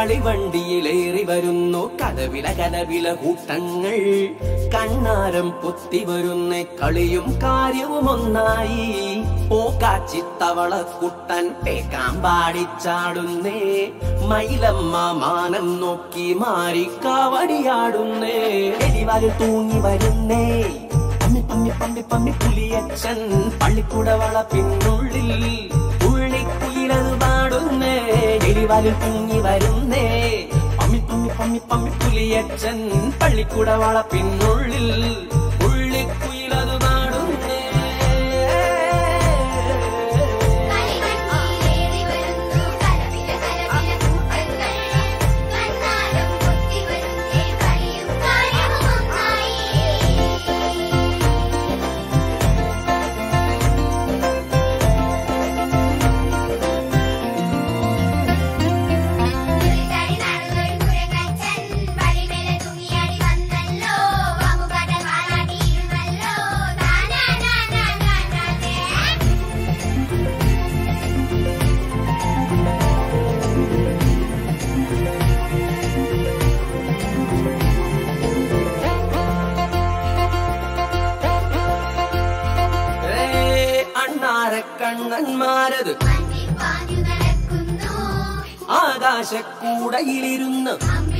കളിവണ്ടിയിലേറി വരുന്നു കലവില കലവില കൂട്ടങ്ങൾ കണ്ണാരം പൊത്തി വരുന്ന കളിയും കാര്യവും ഒന്നായി പോക്കാച്ചിത്തവള കുട്ടൻ പേക്കാൻ പാടിച്ചാടുന്നേ മയിലമ്മ മാനം നോക്കി മാറിക്കാവടിയാടുന്നേ എലിവാലിൽ തൂങ്ങി വരുന്നേ പമ്മി പമ്മി പമ്മി പമ്മി പുലിയച്ചൻ പള്ളിക്കുടവള പിന്നുള്ളിൽ പുള്ളിക്കുയിലത് പാടുന്നേ എലിവാലിൽ തൂങ്ങി വരുന്നേ പമ്മി പമ്മി പമ്മി പമ്മി പുലിയച്ചൻ പള്ളിക്കുടവള പിന്നുള്ളിൽ പുള്ളിക്കുയിലത് പാടുന്നേ കളിവണ്ടിയിലേറി വരുന്നു കലവില കലവില കൂട്ടങ്ങൾ കണ്ണാരം പൊത്തി വരുന്നേ കളിയും കാര്യവും ഒന്നായി തുരിതടി നടന്നൊരു കുരങ്ങച്ചൻ വഴിമേലെ തൂങ്ങിയാടി വന്നല്ലോ വാമുകാട്ടൻ വാലാട്ടിയിരുന്നല്ലോ താനാ നാനാ നാനാ അണ്ണാര കണ്ണന്മാരത് മഞ്ഞിൽ പാഞ്ഞു നടക്കുന്നു ആകാശക്കൂടയിലിരുന്ന് അമ്മി